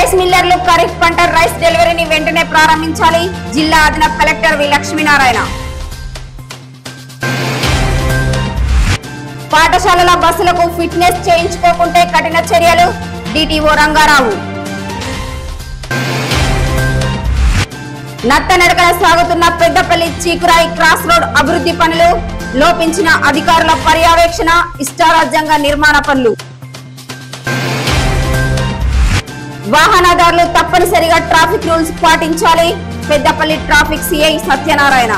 rice మిల్లర్లు kharif పంట rice డెలివరీని వెంటనే ప్రారంభించాలి జిల్లా అదనపు కలెక్టర్ వి లక్ష్మీనారాయణ పాఠశాలల బస్సులకు ఫిట్నెస్ చేయించుకోకుంటే కఠిన చర్యలు డిటిఓ రంగారావు నత్తనడకన సాగుతున్న పెద్దపల్లి చీకురాయి క్రాస్ రోడ్ అభివృద్ధి పనులు లోపించిన అధికారుల పర్యవేక్షణ ఇష్టారాజ్యంగా నిర్మాణ పనులు వాహనదారులు తప్పనిసరిగా ట్రాఫిక్ రూల్స్ పాటించాలి పెద్దపల్లి ట్రాఫిక్ సిఐ సత్యనారాయణ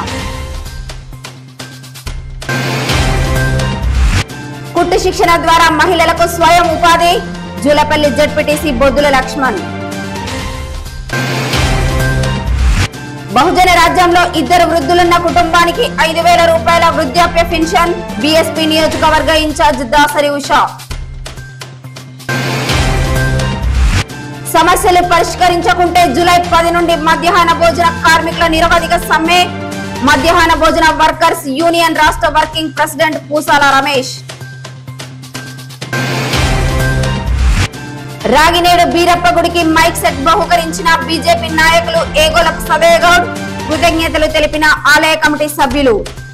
కుట్టు శిక్షణ ద్వారా మహిళలకు స్వయం ఉపాధి జూలపల్లి జడ్పీటీసీ బొద్దుల లక్ష్మణ్ బహుజన రాజ్యంలో ఇద్దరు వృద్ధులున్న కుటుంబానికి ఐదు వేల రూపాయల వృద్ధాప్య పెన్షన్ బీఎస్పీ నియోజకవర్గ ఇన్ఛార్జ్ దాసరి ఉషా సమస్యలు పరిష్కరించకుంటే జూలై పది నుండి మధ్యాహ్న భోజన కార్మికుల నిరవధిక సమ్మె మధ్యాహ్న భోజన వర్కర్స్ యూనియన్ రాష్ట్ర వర్కింగ్ ప్రెసిడెంట్ పూసాల రమేష్ రాగినేడు బీరప్ప గుడికి మైక్ సెట్ బహుకరించిన బీజేపీ నాయకులు ఏగోల సదయగౌడ్ కృతజ్ఞతలు తెలిపిన ఆలయ కమిటీ సభ్యులు